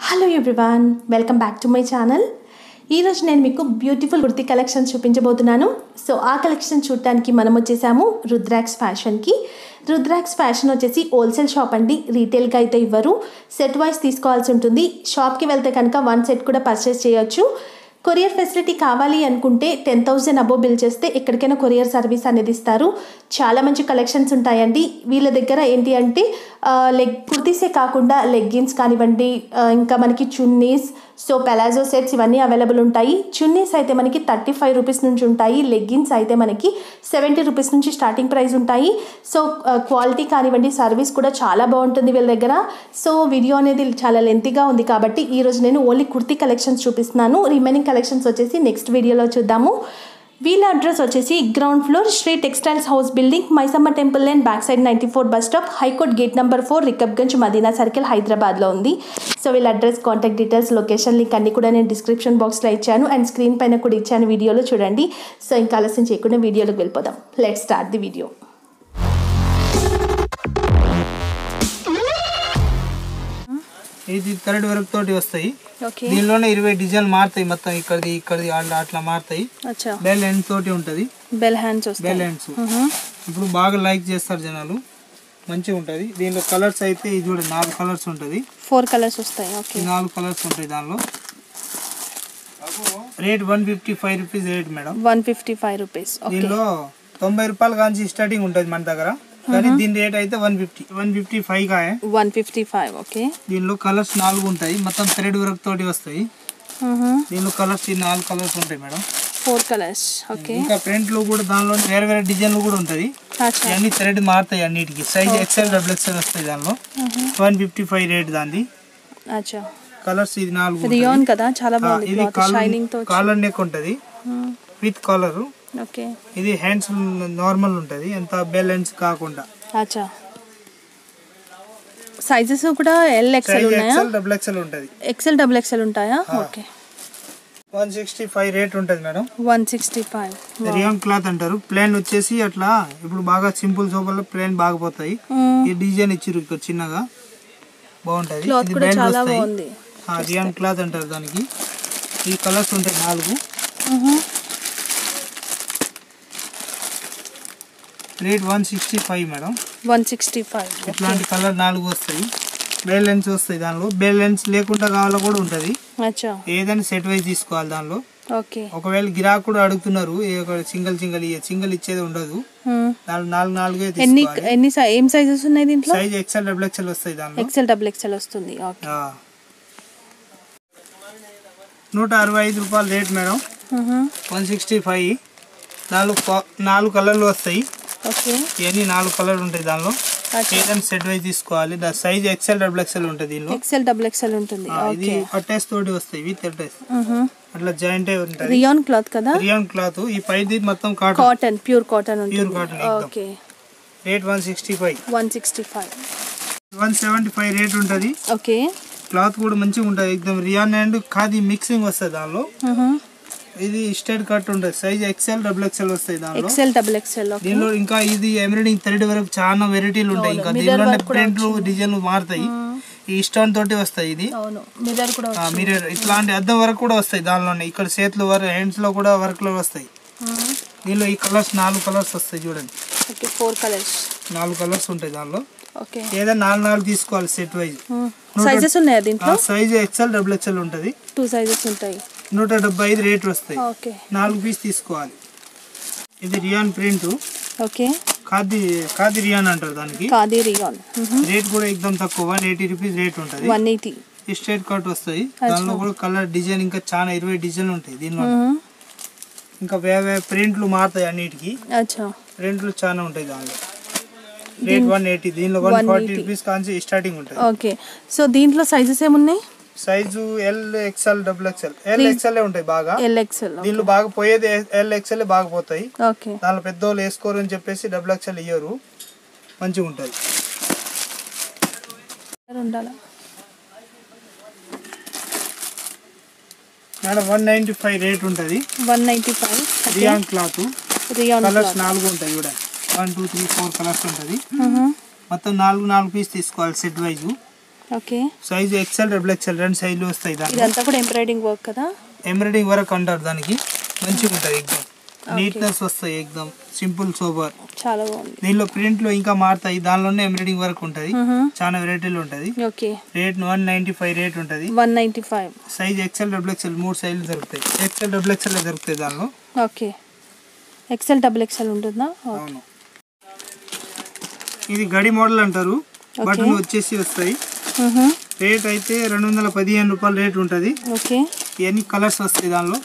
Hello everyone welcome back to my channel ఈరోజు నేను మీకు బ్యూటిఫుల్ కుర్తీ కలెక్షన్ చూపించబోతున్నాను సో ఆ కలెక్షన్ చూడటానికి మనం వచ్చేసాము రుద్రాక్స్ ఫ్యాషన్కి రుద్రాక్స్ ఫ్యాషన్ వచ్చేసి హోల్సేల్ షాప్ అండి రీటైల్గా అయితే ఇవ్వరు సెట్ వైస్ తీసుకోవాల్సి ఉంటుంది షాప్కి వెళ్తే కనుక వన్ సెట్ కూడా పర్చేస్ చేయొచ్చు కొరియర్ ఫెసిలిటీ కావాలి అనుకుంటే టెన్ థౌజండ్ అబోవ్ బిల్ చేస్తే ఎక్కడికైనా కొరియర్ సర్వీస్ అనేది ఇస్తారు చాలా మంచి కలెక్షన్స్ ఉంటాయండి వీళ్ళ దగ్గర ఏంటి అంటే లెగ్ కుర్తీసే కాకుండా లెగ్గిన్స్ కానివ్వండి ఆ, ఇంకా మనకి చున్నీస్ సో పెలాజో సెట్స్ ఇవన్నీ అవైలబుల్ ఉంటాయి చున్నీస్ అయితే మనకి థర్టీ ఫైవ్ రూపీస్ నుంచి ఉంటాయి లెగ్గిన్స్ అయితే మనకి సెవెంటీ రూపీస్ నుంచి స్టార్టింగ్ ప్రైస్ ఉంటాయి సో క్వాలిటీ కానివ్వండి సర్వీస్ కూడా చాలా బాగుంటుంది వీళ్ళ దగ్గర సో వీడియో అనేది చాలా లెంతీగా ఉంది కాబట్టి ఈరోజు నేను ఓన్లీ కుర్తీ కలెక్షన్స్ చూపిస్తున్నాను రిమైనింగ్ కలెక్షన్స్ వచ్చేసి నెక్స్ట్ వీడియోలో చూద్దాము వీళ్ళ అడ్రస్ వచ్చేసి ground floor Shri textiles house building Maisamma temple line back side ninety four bus stop high court gate number four Rikabganj Madina circle హైదరాబాద్లో ఉంది సో వీళ్ళ address contact details location link అన్ని కూడా నేను డిస్క్రిప్షన్ బాక్స్లో ఇచ్చాను అండ్ స్క్రీన్ పైన కూడా ఇచ్చాను వీడియోలో చూడండి సో ఇంకా ఆలస్యం చేయకుండా వీడియోలోకి వెళ్ళిపోదాం లెట్ స్టార్ట్ ది వీడియో ఇది థర్డ్ వర్క్ తోటి వస్తాయి ఓకే దీనిలోనే ఇరవై డిజైన్ మారుతాయి మొత్తం ఇక్కడిది ఇక్కడిది అట్లా అట్లా మారుతాయి అచ్చా బెల్ ఎండ్ తోటి ఉంటది బెల్ హ్యాండ్స్ బెల్ ఎండ్స్ ఇప్పుడు బాగా లైక్ చేస్తారు జనాలు మంచిగా ఉంటది దీనిలో కలర్స్ అయితే ఇది చూడండి నాలుగు కలర్స్ ఉంటది ఫోర్ కలర్స్ వస్తాయి ఓకే ఈ నాలుగు కలర్స్ ఉంటాయి దానిలో rate one fifty five rupees rate madam one fifty five rupees okay దీనిలో తొంభై రూపాయల కాంచి స్టార్టింగ్ ఉంటుంది మన దగ్గర కానీ దీని రేట్ అయితే one fifty one fifty five కాయ వన్ ఫిఫ్టీ ఫైవ్ ఓకే దీనిలో కలర్స్ నాలుగు ఉంటాయి మొత్తం థ్రెడ్ వర్క్ తోటి వస్తాయి దీనిలో కలర్స్ ఈ నాలుగు కలర్స్ ఉంటాయి మేడం ఫోర్ కలర్స్ ఓకే ఇంకా ప్రింట్ లో కూడా దానిలో వేరే వేరే డిజైన్లు కూడా ఉంటది అచ్చా ఇవన్నీ థ్రెడ్ మారుతాయి అన్నిటికి సైజ్ ఎక్సెల్ డబుల్ ఎక్సెల్ వస్తాయి దానిలో వన్ ఫిఫ్టీ ఫైవ్ రేట్ దాన్ని అచ్చా కలర్స్ ఇది నాలుగు ఉంటాయి. రియోన్ కదా చాలా ఆ, బాగుంది ఇది క్లాత్ షైనింగ్ తో కాలర్ నెక్ ఉంటది విత్ కాలర్ ఓకే ఇది హ్యాండ్స్ నార్మల్ ఉంటది ఎంత బ్యాలెన్స్ కాకుండా అచ్చా సైజెస్ కూడా ఎల్ ఎక్సెల్ సైజ్ ఉన్నాయా ఎక్సెల్ డబుల్ ఎక్సెల్ ఉంటది ఎక్సెల్ డబుల్ ఎక్సెల్ ఉంటాయా okay one sixty five rate ఉంటది madam one sixty five rayon cloth అంటారు ప్లేన్ వచ్చేసి అట్లా ఇప్పుడు బాగా సింపుల్ సోపర్లో ప్లేన్ బాగా పోతాయి ఈ డిజైన్ ఇచ్చిర్రు ఇక్కడ చిన్నగా బాగుంటది క్లాత్ ఇది కూడా band చాలా వస్తాయి. బాగుంది ఆ, రియాన్ క్లాత్ అంటారు దానికి ఈ కలర్స్ ఉంటాయి నాలుగు rate one sixty five madam one sixty five ఇట్లాంటి కలర్ నాలుగు వస్తాయి బేల్ లెన్స్ వస్తాయి దానిలో బేల్ లెన్స్ లేకుండా కావాలో కూడా ఉంటుంది అచ్చా ఏదైనా సెట్ వైజ్ తీసుకోవాలి దానిలో ఓకే ఒకవేళ గిరాక్ కూడా అడుగుతున్నారు సింగిల్ సింగిల్ సింగిల్ ఇచ్చేది ఉండదు దానిలో నాలుగు నాలుగే ఎన్ని తీసుకోవాలి ఎన్ని సై- ఏం సైజెస్ ఉన్నాయి దీంట్లో సైజ్ ఎక్సెల్ డబుల్ ఎక్సెల్ వస్తాయి దానిలో ఎక్సెల్ డబుల్ ఎక్సెల్ వస్తుంది ఓకే ఆ. నూట అరవై ఐదు రూపాయలు rate madam one sixty five నాలుగు కా- నాలుగు కలర్లు వస్తాయి ఓకే ఇవన్నీ నాలుగు కలర్లు ఉంటాయి దానిలో అచ్చా ఏదైనా సెట్ వైజ్ తీసుకోవాలి దా సైజ్ ఎక్సెల్ డబుల్ ఎక్సెల్ ఉంటుంది దీనిలో ఎక్సెల్ డబుల్ ఎక్సెల్ ఉంటుంది ఆ, ఇది ఓకే అటాచ్ తోటి వస్తాయి విత్ అటాచ్ అట్లా జాయింట్ అయి ఉంటుంది రియాన్ క్లాత్ కదా రియాన్ క్లాత్ ఈ పైది మొత్తం కాటన్ కాటన్ ప్యూర్ కాటన్ ఉంటుంది cotton ekdam. Okay rate one sixty five one sixty five one seventy five rate ఉంటుంది ఓకే క్లాత్ కూడా మంచిగా ఉంటుంది ఎక్దమ్ రియాన్ అండ్ ఖాదీ మిక్సింగ్ వస్తుంది దానిలో ఇది స్టేట్ కట్ ఉంటుంది సైజ్ ఎక్సెల్ డబుల్ ఎక్సెల్ వస్తాయి దానిలో ఎక్సెల్ డబుల్ ఎక్సెల్ ఓకే దీనిలో ఇంకా ఇది ఎంబ్రాయిడింగ్ థ్రెడ్ వరకు చాలా వెరైటీలు ఉంటాయి ఇంకా దీనిలో ప్రింట్లు డిజైన్లు మారుతాయి ఈ స్టోన్ తోటి వస్తాయి ఇది అవును మిర్రర్ కూడా ఆ, మీరు ఇట్లాంటి అద్దం వరకు కూడా వస్తాయి దానిలోనే ఇక్కడ చేతులు వరకు హ్యాండ్స్ లో కూడా వర్క్ లో వస్తాయి దీనిలో ఈ కలర్స్ నాలుగు కలర్స్ వస్తాయి చూడండి ఓకే ఫోర్ కలర్స్ నాలుగు కలర్స్ ఉంటాయి దానిలో ఓకే ఏదైనా నాలుగు నాలుగు తీసుకోవాలి సెట్ వైజ్ సైజెస్ ఉన్నాయా దీంట్లో సైజ్ ఎక్సెల్ డబుల్ ఎక్సెల్ ఉంటుంది టూ సైజెస్ ఉంటాయి నూట డెబ్బై ఐదు రేట్ వస్తాయి ఓకే నాలుగు పీస్ తీసుకోవాలి ఇది rayon print okay khadi khadi rayon అంటారు దానికి కాదీ రియాన్ రేట్ కూడా ఎక్దమ్ తక్కువ వన్ ఎయిటీ రూపీస్ రేట్ ఉంటుంది వన్ ఎయిటీ ఈ స్ట్రేట్ కట్ వస్తాయి దానిలో కూడా కలర్ డిజైన్ ఇంకా చాలా ఇరవై డిజైన్ ఉంటాయి దీనిలో ఇంకా వేరే ప్రింట్లు మారుతాయి అన్నిటికి అచ్చా ప్రింట్లు చాలా ఉంటాయి దానిలో రేట్ వన్ ఎయిటీ దీనిలో వన్ ఫార్టీ రూపీస్ కాంచి స్టార్టింగ్ ఉంటుంది ఓకే సో దీంట్లో సైజెస్ ఏమున్నాయి size L XL double XL L XL ఉంటాయి బాగా ఎల్ ఎక్సెల్ దీనిలో బాగా పోయేది ఎల్ ఎక్స్ఎల్ బాగా పోతాయి ఓకే దానిలో పెద్దోళ్ళు వేసుకోరు అని చెప్పేసి డబుల్ ఎక్స్ఎల్ ఇయ్యరు మంచిగా ఉంటుంది ఉండాలా madam one ninety five rate ఉంటుంది one ninety five rayon cloth rayon colours నాలుగు ఉంటాయి చూడ one two three four colours ఉంటుంది మొత్తం నాలుగు నాలుగు పీస్ తీసుకోవాలి set wise okay size XL double XL రెండు సైజులు వస్తాయి దాంట్లో ఇదంతా కూడా ఎంబ్రాయిడింగ్ వర్క్ కదా ఎంబ్రాయిడింగ్ వర్క్ అంటారు దానికి మంచిగా ఉంటుంది ఎగ్దమ్ నీట్నెస్ వస్తాయి ఎగ్దమ్ సింపుల్ సోబర్ చాలా బాగుంది దీనిలో ప్రింట్లు ఇంకా మారుతాయి దానిలోనే ఎంబ్రాయిడింగ్ వర్క్ ఉంటుంది మ్మ్. చాలా వెరైటీలు ఉంటుంది okay rate one ninety five rate ఉంటుంది one ninety five size XL double XL మూడు సైజులు దొరుకుతాయి ఎక్సెల్ డబుల్ ఎక్సెల్ దొరుకుతాయి దానిలో ఓకే ఎక్సెల్ డబుల్ ఎక్సెల్ ఉంటుందా అవును ఇది గడి మోడల్ అంటారు బటన్ వచ్చేసి వస్తాయి మ్మ్. రేట్ అయితే రెండు వందల పదిహేను రూపాయలు రేట్ ఉంటుంది ఓకే ఇవన్నీ కలర్స్ వస్తాయి దానిలో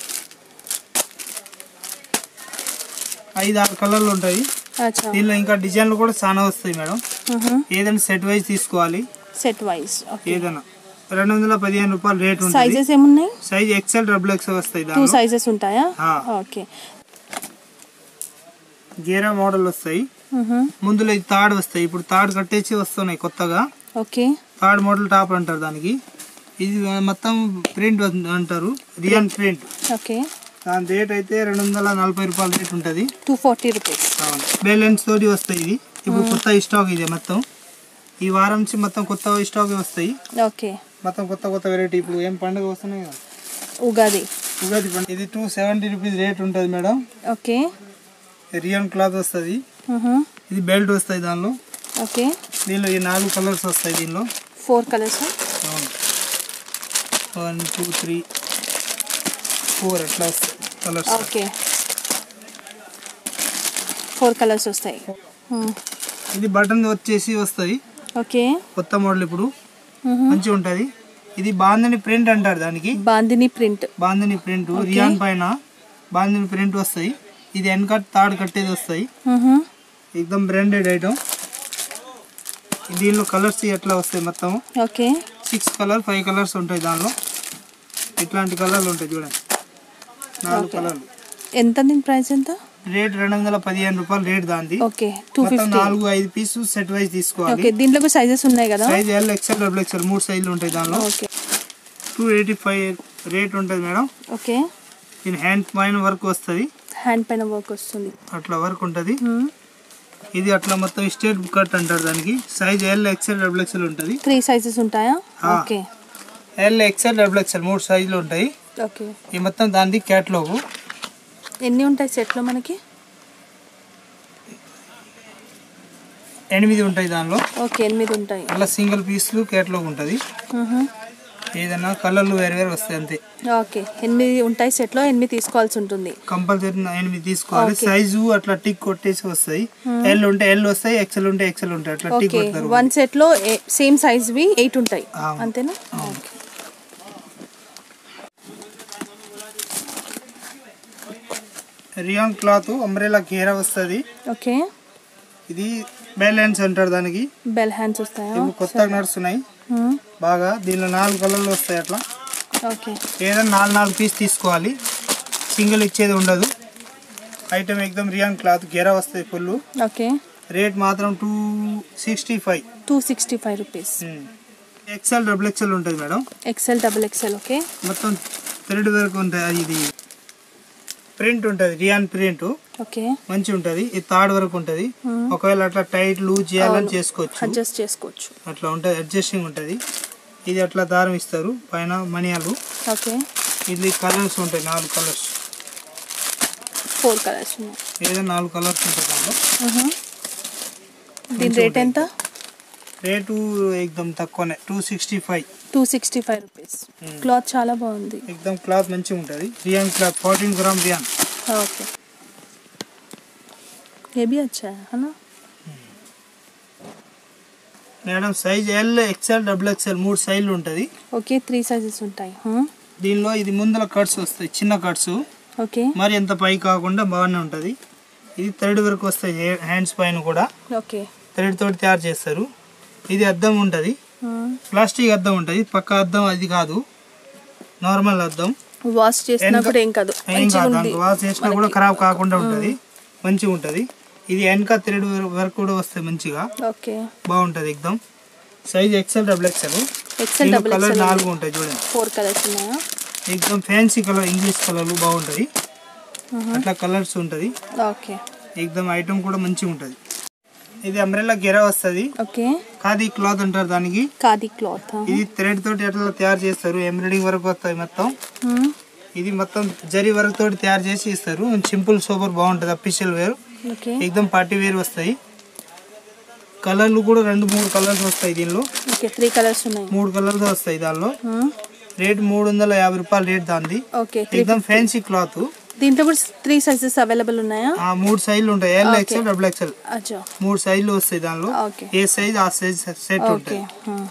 ఐదు ఆరు కలర్లు ఉంటాయి అచ్చా దీనిలో ఇంకా డిజైన్లు కూడా చాలా వస్తాయి మేడం మ్మ్. ఏదైనా సెట్ వైజ్ తీసుకోవాలి సెట్ వైజ్ ఓకే ఏదైనా రెండు వందల పదిహేను రూపాయలు రేట్ ఉంటుంది సైజెస్ ఏమున్నాయి సైజ్ ఎక్సెల్ డబుల్ ఎక్స్ వస్తాయి టూ దానిలో సైజెస్ ఉంటాయా ఆ. ఓకే గేరా మోడల్ వస్తాయి మ్మ్. ముందులో ఇది తాడు వస్తాయి ఇప్పుడు తాడు కట్టేసి వస్తున్నాయి కొత్తగా ఓకే థర్డ్ మోడల్ టాప్ అంటారు దానికి ఇది మొత్తం ప్రింట్ అంటారు రియల్ ప్రింట్ ఓకే దాని రేట్ అయితే రెండు వందల నలభై రూపాయల రేట్ ఉంటుంది టూ ఫార్టీ రూపీస్ బ్యాలెన్స్ తోటి వస్తాయి ఇది ఇప్పుడు కొత్త స్టాక్ ఇది మొత్తం ఈ వారం నుంచి మొత్తం కొత్త స్టాక్ వస్తాయి ఓకే మొత్తం కొత్త కొత్త వెరైటీ ఇప్పుడు ఏం పండుగ వస్తున్నాయి కదా ఉగాది ఉగాది పండుగ ఇది టూ సెవెంటీ రూపీస్ రేట్ ఉంటుంది మేడం ఓకే రియన్ క్లాత్ వస్తుంది మ్మ్. ఇది బెల్ట్ వస్తాయి దానిలో ఓకే దీనిలో ఈ నాలుగు కలర్స్ వస్తాయి దీనిలో ఫోర్ కలర్స్ అవును వన్ టూ త్రీ ఫోర్ అట్లా వస్తాయి కలర్స్ ఓకే ఫోర్ కలర్స్ వస్తాయి మ్మ్. ఇది బటన్ వచ్చేసి వస్తాయి ఓకే కొత్త మోడల్ ఇప్పుడు మ్మ్. మంచిగా ఉంటుంది ఇది బాందని ప్రింట్ అంటారు దానికి bandhani print bandhani print rayon పైన బాందని ప్రింట్ వస్తాయి ఇది వెనక తాడు కట్టేది వస్తాయి మ్మ్. ఎక్దమ్ బ్రాండెడ్ ఐటమ్ దీనిలో కలర్స్ ఎట్లా వస్తాయి మొత్తం okay six colour five colours ఉంటాయి దానిలో ఇట్లాంటి కలర్లు ఉంటాయి చూడండి నాలుగు కలర్లు ఎంత దీని ప్రైస్ ఎంత రేట్ రెండు వందల పదిహేను రూపాయలు రేట్ దాంది ఓకే టూ మొత్తం ఫిఫ్టీ నాలుగు ఐదు పీసు సెట్ వైజ్ తీసుకోవాలి ఓకే దీంట్లో కూడా సైజెస్ ఉన్నాయి కదా size L XL double XL మూడు సైజులు ఉంటాయి దానిలో okay two eighty five rate ఉంటుంది మేడం ఓకే దీని హ్యాండ్ పైన వర్క్ వస్తుంది హ్యాండ్ పైన వర్క్ వస్తుంది అట్లా వర్క్ ఉంటుంది మ్మ్. ఇది అట్లా మొత్తం స్టేట్ కట్ అంటారు దానికి size L XL double XL ఉంటుంది త్రీ సైజెస్ ఉంటాయా ఆ. Okay L XL double XL మూడు సైజులు ఉంటాయి ఓకే ఈ మొత్తం దానిది క్యాట్లాగు ఎన్ని ఉంటాయి సెట్లో మనకి ఎనిమిది ఉంటాయి దానిలో ఓకే ఎనిమిది ఉంటాయి అలా సింగిల్ పీస్లు క్యాట్లాగ్ ఉంటుంది మ్మ్. ఏదైనా కలర్లు వేరు వేరు వస్తాయి అంతే ఓకే ఎనిమిది ఉంటాయి సెట్లో ఎనిమిది తీసుకోవాల్సి ఉంటుంది కంపల్సరీ ఎనిమిది తీసుకోవాలి సైజు అట్లా టిక్ కొట్టేసి వస్తాయి ఎల్ ఉంటే ఎల్ వస్తాయి ఎక్సెల్ ఉంటే ఎక్సెల్ ఉంటాయి అట్లా టిక్ ఓకే కొడతారు వన్ సెట్లో సేమ్ సైజ్వి ఎయిట్ ఉంటాయి అవును. అంతేనా అవును. రియాన్ క్లాత్ అంబ్రెలా గేరా వస్తుంది ఓకే ఇది బ్యాలెన్స్ అంటారు దానికి బెల్ హ్యాండ్స్ వస్తాయా ఇప్పుడు కొత్తగా నడుస్తున్నాయి మ్మ్. బాగా దీనిలో నాలుగు కలర్లు వస్తాయి అట్లా ఓకే ఏదైనా నాలుగు నాలుగు పీస్ తీసుకోవాలి సింగిల్ ఇచ్చేది ఉండదు ఐటమ్ ఎక్దమ్ రియాన్ క్లాత్ గెరా వస్తాయి ఫుల్ ఓకే రేట్ మాత్రం two sixty five two sixty five rupees XL double XL ఉంటుంది madam XL double XL okay మొత్తం థ్రెడ్ వరకు ఉంటుంది అది ఇది ప్రింట్ ఉంటుంది రియాన్ ప్రింట్ ఓకే మంచి ఉంటుంది ఇది థర్డ్ వరకు ఉంటుంది ఒకవేళ అట్లా టైట్ లూజ్ చేయాలని చేసుకోవచ్చు అడ్జస్ట్ చేసుకోవచ్చు అట్లా ఉంటుంది అడ్జస్టింగ్ ఉంటుంది ఇది అట్లా దారం ఇస్తారు పైన మణియాలు ఓకే ఇది కలర్స్ ఉంటాయి నాలుగు కలర్స్ ఫోర్ కలర్స్ ఉన్నాయి ఏదో నాలుగు కలర్స్ ఉంటాయి దాంట్లో మ్మ్. దీని రేట్ ఎంత రేటు ఎక్దమ్ తక్కువనే two sixty five two sixty five rupees cloth చాలా బాగుంది ఎక్దమ్ క్లాత్ మంచిగా ఉంటుంది rayon cloth fourteen gram rayon okay ये भी अच्छा है है ना madam size L XL double XL మూడు సైజులు ఉంటుంది ఓకే త్రీ సైజెస్ ఉంటాయి huh? దీనిలో ఇది ముందర కట్స్ వస్తాయి చిన్న కట్స్ ఓకే మరి ఎంత పై కాకుండా బాగానే ఉంటుంది ఇది థర్డ్ వరకు వస్తాయి హే- హ్యాండ్స్ పైన కూడా ఓకే థ్రెడ్ తోటి తయారు చేస్తారు ఇది అద్దం ఉంటుంది ప్లాస్టిక్ అద్దం ఉంటుంది పక్క అద్దం అది కాదు నార్మల్ అద్దం వాష్ చేసినా కూడా ఏం కాదు ఏం మంచిగా కాదు ఉంది దాంట్లో వాష్ చేసినా కూడా ఖరాబ్ కాకుండా ఉంటుంది మంచిగా ఉంటుంది ఇది వెనక థ్రెడ్ వరకు కూడా వస్తాయి మంచిగా ఓకే బాగుంటుంది ఎక్దమ్ size XL double XL XL double colour XL నాలుగు ఉంటాయి చూడండి ఫోర్ కలర్స్ ఉన్నాయా ఎక్దమ్ ఫ్యాన్సీ కలర్ ఇంగ్లీష్ కలర్లు బాగుంటుంది అట్లా కలర్స్ ఉంటుంది ఓకే ఎక్దమ్ ఐటమ్ కూడా మంచిగా ఉంటుంది ఇది అంబ్రెల్లా గెర వస్తుంది ఓకే ఖాదీ క్లాత్ అంటారు దానికి ఖాదీ క్లాత్ ఇది థ్రెడ్ తోటి ఎట్లా తయారు చేస్తారు ఎంబ్రాయిడింగ్ వరకు వస్తాయి మొత్తం ఇది మొత్తం జరీ వరకు తోటి తయారు చేసి ఇస్తారు సింపుల్ సూపర్ బాగుంటుంది అఫీషియల్ వేర్ ఓకే ఎక్దమ్ పార్టీ వేర్ వస్తాయి కలర్లు కూడా రెండు మూడు కలర్స్ వస్తాయి దీనిలో ఓకే త్రీ కలర్స్ ఉన్నాయి మూడు కలర్స్ వస్తాయి దానిలో రేట్ మూడు వందల యాభై రూపాయలు రేట్ దాంది ఓకే త్రీ ఎక్దమ్ ఫ్యాన్సీ క్లాత్ దీంట్లో కూడా త్రీ సైజెస్ అవైలబుల్ ఉన్నాయా ఆ మూడు సైజులు ఉంటాయి ఎల్ ఎక్స్ఎల్ డబుల్ ఎక్స్ఎల్ అచ్చా మూడు సైజులు వస్తాయి దానిలో ఓకే ఏ సైజ్ ఆ సైజ్ సెట్ ఓకే ఉంటాయి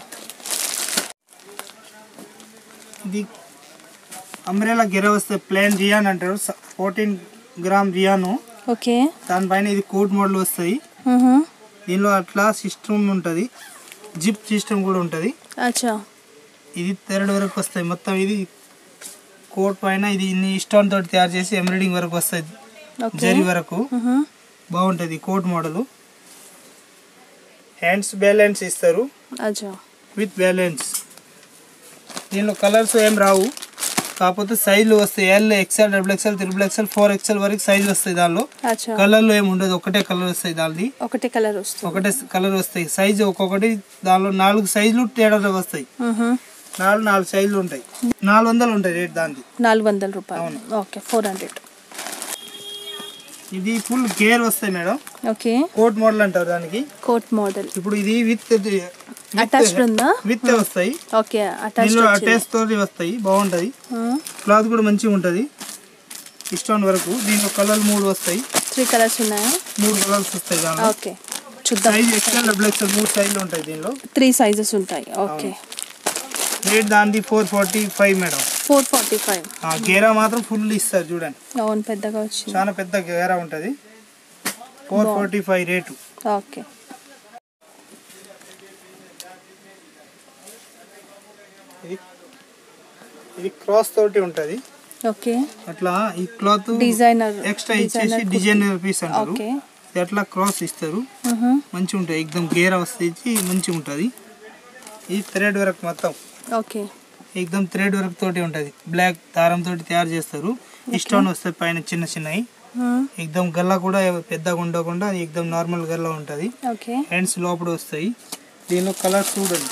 ఇది అంబ్రెలా గిర వస్తే ప్లేన్ రియాన్ అంటారు ఫోర్టీన్ గ్రామ్ రియాను ఓకే దానిపైన ఇది కోట్ మోడల్ వస్తాయి దీనిలో అట్లా సిస్టమ్ ఉంటుంది జిప్ సిస్టమ్ కూడా ఉంటుంది అచ్చా ఇది థర్డ్ వరకు వస్తాయి మొత్తం ఇది కోట్ పైన ఇది ఇన్ని స్టోన్ తోటి తయారు చేసి ఎంబ్రాయిడింగ్ వరకు వస్తాయి ఓకే జరీ వరకు బాగుంటుంది కోట్ మోడల్ హ్యాండ్స్ బ్యాలెన్స్ ఇస్తారు అచ్చా విత్ బ్యాలెన్స్ దీనిలో కలర్స్ ఏం రావు కాకపోతే సైజులు వస్తాయి L XL double XL triple XL four XL వరకు సైజు వస్తాయి దానిలో అచ్చా కలర్లు ఏమి ఉండదు ఒకటే కలర్ వస్తాయి దానిది ఒకటే కలర్ వస్తుంది ఒకటే కలర్ వస్తాయి సైజు ఒక్కొక్కటి దానిలో నాలుగు సైజులు తేడాలు వస్తాయి మ్మ్. నాలుగు నాలుగు సైజులు ఉంటాయి నాలుగు వందలు ఉంటాయి రేట్ దానికి నాలుగు వందల రూపాయలు ఓకే ఫోర్ హండ్రెడ్ ఇది ఫుల్ గేర్ వస్తాయి మేడం ఓకే కోట్ మోడల్ అంటారు దానికి కోట్ మోడల్ ఇప్పుడు ఇది విత్ అటాచ్డ్ ఉందా విత్ వస్తాయి ఓకే అటాచ్డ్ దీనిలో అటాచ్ తోటి వస్తాయి బాగుంటది క్లాత్ కూడా మంచిగా ఉంటది ఇష్టం వరకు దీనిలో కలర్ మూడు వస్తాయి త్రీ కలర్స్ ఉన్నాయా మూడు కలర్స్ వస్తాయి దానిలో ఓకే చూద్దాం సైజ్ ఎక్స్ఎల్ డబుల్ ఎక్స్ఎల్ మూడు సైజులు ఉంటాయి దీనిలో త్రీ సైజెస్ ఉంటాయి ఓకే రేట్ దానిది four forty five madam four forty five ఆ గేరా మాత్రం ఫుల్ ఇస్తారు చూడండి అవును పెద్దగా వచ్చింది చాలా పెద్ద గేరా ఉంటది four forty five rate okay ఇది ఇది క్రాస్ తోటి ఉంటది ఓకే అట్లా ఈ క్లాత్ డిజైనర్ ఎక్స్ట్రా ఇచ్చేసి డిజైనర్ పీస్ అంటారు ఓకే ఇది అట్లా క్రాస్ ఇస్తారు మ్హూ. మంచిగా ఉంటుంది ఎక్దమ్ గేర్ వస్తే మంచిగా ఉంటుంది ఈ థ్రెడ్ వర్క్ మొత్తం ఓకే ఎక్దమ్ థ్రెడ్ వర్క్ తోటి ఉంటుంది బ్లాక్ దారం తోటి తయారు చేస్తారు స్టోన్ వస్తాయి పైన చిన్న చిన్నవి మ్మ్. ఎక్దమ్ గల్లా కూడా పెద్దగా ఉండకుండా ఎక్దమ్ నార్మల్ గల్లా ఉంటుంది ఓకే హ్యాండ్స్ లోపల వస్తాయి దీనిలో కలర్స్ చూడండి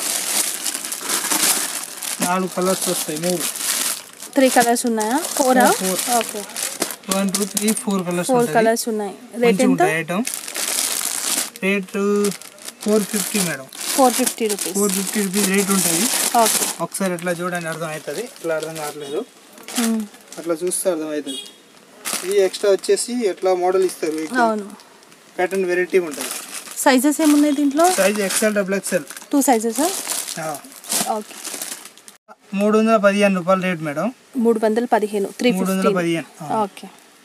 నాలుగు కలర్స్ వస్తాయి మూడు త్రీ కలర్స్ ఉన్నాయా ఫోరా Four, okay one two three four colours four ఉంటాయి కలర్స్ ఉన్నాయి రేట్ మంచిగా ఎంత ఉంటాయి item rate four fifty madam four fifty rupees four fifty rupees rate ఉంటుంది ఓకే ఒకసారి ఎట్లా చూడండి అర్థం అవుతుంది ఇట్లా అర్థం కావట్లేదు మ్మ్. అట్లా చూస్తే అర్థం అవుతుంది ఇది ఎక్స్ట్రా వచ్చేసి ఎట్లా మోడల్ ఇస్తారు అవును ప్యాటర్న్ వెరైటీ ఉంటుంది సైజెస్ ఏమున్నాయి దీంట్లో size XL double XL two sizes okay మూడు వందల పదిహేను రూపాయలు రేట్ మేడం మూడు వందల పదిహేను త్రీ మూడు వందల ఫిఫ్టీ పదిహేను ఆ. ఓకే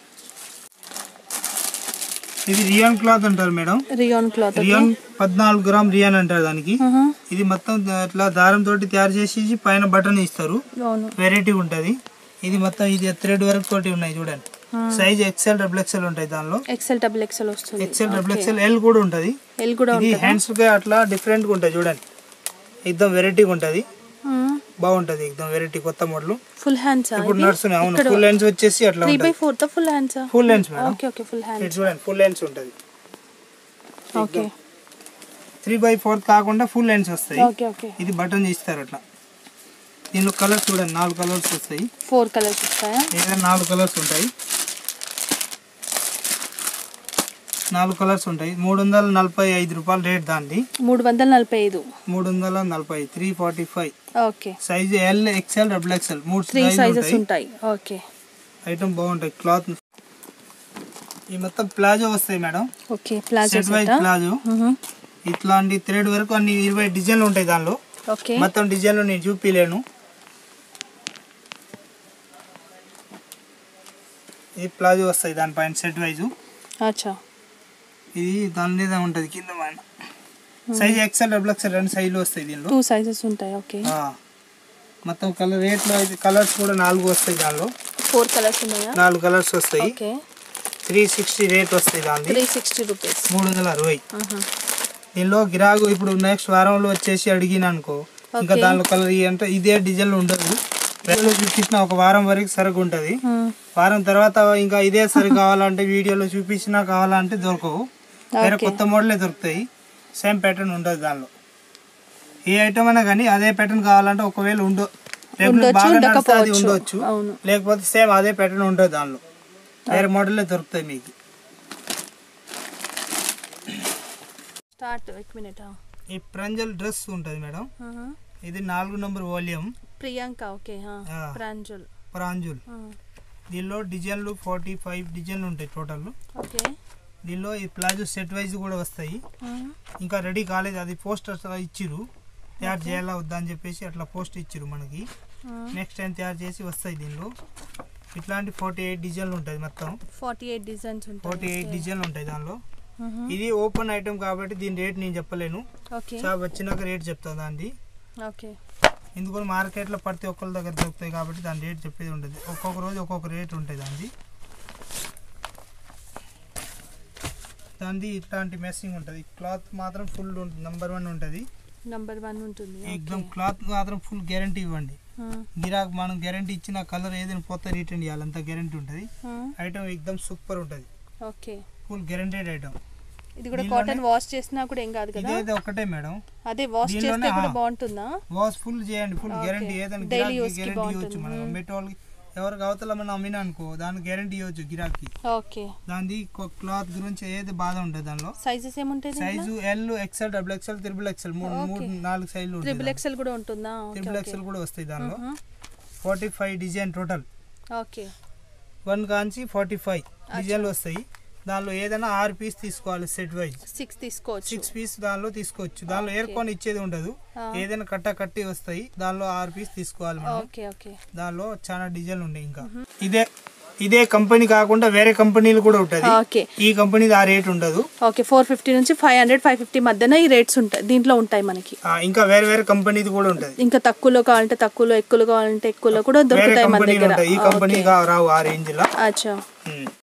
ఇది రియాన్ క్లాత్ అంటారు మేడం రియాన్ క్లాత్ రియాన్ పద్నాలుగు గ్రామ్ రియాన్ అంటారు దానికి ఇది మొత్తం ఇట్లా దారం తోటి తయారు చేసి పైన బటన్ ఇస్తారు అవును వెరైటీ ఉంటుంది ఇది మొత్తం ఇది థ్రెడ్ వర్క్ తోటి ఉన్నాయి చూడండి సైజ్ ఎక్స్ఎల్ డబుల్ ఎక్స్ఎల్ ఉంటాయి దానిలో ఎక్సెల్ డబుల్ ఎక్సెల్ వస్తుంది ఎక్స్ఎల్ డబుల్ ఎక్స్ఎల్ ఎల్ కూడా ఉంటుంది ఎల్ కూడా ఇది హ్యాండ్స్ కి అట్లా డిఫరెంట్ గా ఉంటాయి చూడండి ఎక్దమ్ వెరైటీగా ఉంటుంది బాగుంటది ఎక్దమ్ వెరైటీ కొత్త మోడల్ ఫుల్ హ్యాండ్స్ ఇప్పుడు నడుస్తున్నాయి అవును ఫుల్ లెన్స్ వచ్చేసి అట్లా త్రీ బై ఉంటుంది four full hands full length madam okay okay full hand ఇది చూడండి ఫుల్ లెన్స్ ఉంటుంది ఓకే త్రీ బై ఫోర్ కాకుండా ఫుల్ లెన్స్ వస్తాయి ఓకే ఓకే ఇది బటన్ ఇస్తారు అట్లా దీనిలో కలర్స్ చూడండి నాలుగు కలర్స్ వస్తాయి ఫోర్ కలర్స్ వస్తాయా ఏదైనా నాలుగు కలర్స్ ఉంటాయి నాలుగు కలర్స్ ఉంటాయి మూడు వందల నలభై ఐదు రూపాయలు రేట్ దాన్ని మూడు వందల నలభై ఐదు మూడు వందల నలభై three forty five okay size L XL double XL మూడు త్రీ సైజులు సైజెస్ ఉంటాయి ఉంటాయి ఓకే ఐటమ్ బాగుంటాయి క్లాత్ ఈ మొత్తం ప్లాజో వస్తాయి madam okay palazzo set wise palazzo ఇట్లాంటి థ్రెడ్ వరకు అన్ని ఇరవై డిజైన్లు ఉంటాయి దానిలో ఓకే మొత్తం డిజైన్లు నేను చూపిలేను ఇది ప్లాజో వస్తాయి దానిపైన సెట్ వైజు అచ్చా ఇది దాని మీద ఉంటుంది కింద మన సైజ్ ఎక్సెల్ డబుల్ ఎక్సెల్ రెండు సైజులు వస్తాయి దీనిలో టూ సైజెస్ ఉంటాయి ఓకే ఆ. మొత్తం కలర్ రేట్లో అయితే కలర్స్ కూడా నాలుగు వస్తాయి దానిలో ఫోర్ కలర్స్ ఉన్నాయా నాలుగు కలర్స్ వస్తాయి ఓకే త్రీ సిక్స్టీ రేట్ వస్తాయి దాన్ని త్రీ సిక్స్టీ రూపీస్ మూడు వందల అరవై దీనిలో గిరాకు ఇప్పుడు నెక్స్ట్ వారంలో వచ్చేసి అడిగిన అనుకో ఇంకా దానిలో కలర్ అంటే ఇదే డిజైన్ ఉండదు వీడియోలో చూపించిన ఒక వారం వరకు సరుకు ఉంటుంది వారం తర్వాత ఇంకా ఇదే సరుకు కావాలంటే వీడియోలో చూపించినా కావాలంటే దొరకవు వేరే Okay. కొత్త మోడలే దొరుకుతాయి సేమ్ ప్యాటర్న్ ఉండదు దానిలో ఏ ఐటమ్ అయినా కానీ అదే ప్యాటర్న్ కావాలంటే ఒకవేళ ఉండో రెగ్యులర్ ఉండొచ్చు, బాగా నడిస్తే అది ఉండకపోవచ్చు. ఉండొచ్చు అవును. లేకపోతే సేమ్ అదే ప్యాటర్న్ ఉండదు దానిలో వేరే మోడలే దొరుకుతాయి మీకు స్టార్ట్ ఎక్ మినిట్ ఈ ప్రంజల్ డ్రెస్ ఉంటుంది మేడం ఇది నాలుగు నంబర్ వాల్యూమ్ ప్రియాంక ఓకే ఆ. ప్రాంజుల్ ప్రాంజుల్ దీనిలో డిజైన్లు ఫార్టీ ఫైవ్ డిజైన్లు ఉంటాయి టోటల్ ఓకే దీనిలో ఈ ప్లాజో సెట్ వైజ్ కూడా వస్తాయి ఇంకా రెడీ కాలేదు అది పోస్టర్ ఇచ్చిరు తయారు చేయాలా వద్దా అని చెప్పేసి అట్లా పోస్ట్ ఇచ్చిరు మనకి నెక్స్ట్ టైం తయారు చేసి వస్తాయి దీనిలో ఇట్లాంటి ఫార్టీ ఎయిట్ డిజైన్లు ఉంటాయి మొత్తం ఫార్టీ ఎయిట్ డిజైన్స్ ఫార్టీ ఉంటాయి ఎయిట్ డిజైన్లు ఉంటాయి దానిలో ఇది ఓపెన్ ఐటమ్ కాబట్టి దీని రేట్ నేను చెప్పలేను ఓకే షాప్ వచ్చినాక రేట్ చెప్తాను దాన్ని ఓకే ఎందుకంటే మార్కెట్లో ప్రతి ఒక్కరి దగ్గర దొరుకుతాయి కాబట్టి దాని రేట్ చెప్పేది ఉంటుంది ఒక్కొక్క రోజు ఒక్కొక్క రేట్ ఉంటుంది దాన్ని దానిది ఇట్లాంటి మెస్సింగ్ ఉంటుంది క్లాత్ మాత్రం ఫుల్ నెంబర్ వన్ ఉంటుంది నంబర్ వన్ ఉంటుంది ఎగ్జామ్ క్లాత్ మాత్రం ఫుల్ గ్యారంటీ ఇవ్వండి గిరాక్ మనం గ్యారంటీ ఇచ్చిన కలర్ ఏదైనా పోతే రిటర్న్ చేయాలి అంత గ్యారంటీ ఉంటుంది ఐటమ్ ఎగ్దమ్ సూపర్ ఉంటుంది ఓకే ఫుల్ గ్యారంటెడ్ ఐటమ్ ఇది కూడా దీనిలోనే- కాటన్ వాష్ చేసినా కూడా ఏం కాదు కదా ఇదైతే ఒకటే మేడం అదే వాష్ చేస్తే దీనిలోనే, కూడా ఆ. బాగుంటుందా వాష్ ఫుల్ చేయండి ఫుల్ Okay. గ్యారంటీ ఏదైనా Daily గిరాకీ use కి గ్యారంటీ ఇవ్వచ్చు బాగుంటుంది. మనం అమ్మేటోళ్ళకి ఎవరికి అవతల మనం అమ్మినా అనుకో దానికి గ్యారంటీ ఇవ్వచ్చు గిరాకీ ఓకే దాని క్లాత్ గురించి ఏది బాధ ఉంటుంది దానిలో సైజెస్ ఏముంటాయి size L XL double XL triple XL మూడు Okay. మూడు నాలుగు సైజులు త్రిబుల్ ఉంటాయి ఎక్సెల్ కూడా ఉంటుందా త్రిబుల్ ఎక్సెల్ కూడా వస్తాయి దానిలో forty five design total okay one కాంచి ఫార్టీ ఫైవ్ డిజైన్లు వస్తాయి దానిలో ఏదైనా ఆరు పీస్ తీసుకోవాలి సెట్ వైజ్ సిక్స్ తీసుకోవచ్చు సిక్స్ పీస్ దానిలో తీసుకోవచ్చు దానిలో ఏర్కొని ఇచ్చేది ఉండదు ఆ. ఏదైనా కట్ట కట్టి వస్తాయి దానిలో ఆరు పీస్ తీసుకోవాలి మనం ఓకే ఓకే దానిలో చాలా డిజైన్లు ఉన్నాయి ఇంకా ఇదే ఇదే కంపెనీ కాకుండా వేరే కంపెనీలు కూడా ఉంటుంది ఓకే ఈ కంపెనీ ఆ రేట్ ఉండదు ఓకే ఫోర్ ఫిఫ్టీ నుంచి ఫైవ్ హండ్రెడ్ ఫైవ్ ఫిఫ్టీ మధ్యన ఈ రేట్స్ ఉంటాయి దీంట్లో ఉంటాయి మనకి ఆ, ఇంకా వేరే వేరే కంపెనీది కూడా ఉంటుంది ఇంకా తక్కువలో కావాలంటే తక్కువలో ఎక్కువలో కావాలంటే ఎక్కువలో కూడా వేరే దొరుకుతాయి మన కంపెనీలు దగ్గర ఉంటాయి ఈ కంపెనీ రావు ఆ రేంజ్ లో అచ్చా ఉమ్.